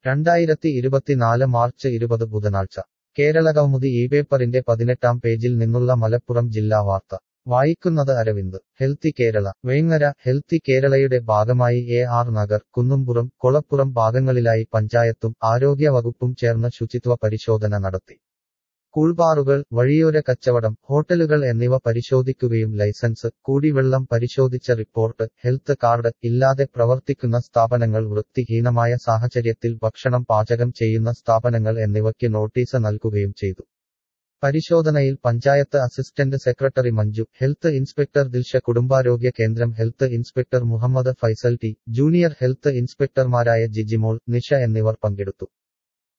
രണ്ടായിരത്തി ഇരുപത്തിനാല് മാർച്ച് ഇരുപത് ബുധനാഴ്ച കേരളകൗമുദി ഈ പേപ്പറിന്റെ പതിനെട്ടാം പേജിൽ നിന്നുള്ള മലപ്പുറം ജില്ലാ വാർത്ത വായിക്കുന്നത് അരവിന്ദ് ഹെൽത്തി കേരള വേങ്ങര ഹെൽത്തി കേരളയുടെ ഭാഗമായി എ ആർ നഗർ കുന്നുംപുറം കൊളപ്പുറം ഭാഗങ്ങളിലായി പഞ്ചായത്തും ആരോഗ്യ വകുപ്പും ചേർന്ന് ശുചിത്വ പരിശോധന നടത്തി കൂൾബാറുകൾ വഴിയോര കച്ചവടം ഹോട്ടലുകൾ എന്നിവ പരിശോധിക്കുകയും ലൈസൻസ് കൂടിവെള്ളം പരിശോധിച്ച റിപ്പോർട്ട് ഹെൽത്ത് കാർഡ് ഇല്ലാതെ പ്രവർത്തിക്കുന്ന സ്ഥാപനങ്ങൾ വൃത്തിഹീനമായ സാഹചര്യത്തിൽ ഭക്ഷണം പാചകം ചെയ്യുന്ന സ്ഥാപനങ്ങൾ എന്നിവയ്ക്ക് നോട്ടീസ് നൽകുകയും ചെയ്തു പരിശോധനയിൽ panchayat assistant secretary Manju health inspector Dilsha കുടുംബാരോഗ്യ കേന്ദ്രം health inspector Muhammad Faisal T junior health ഇൻസ്പെക്ടർമാരായ ജിജിമോൾ നിഷ എന്നിവർ പങ്കെടുത്തു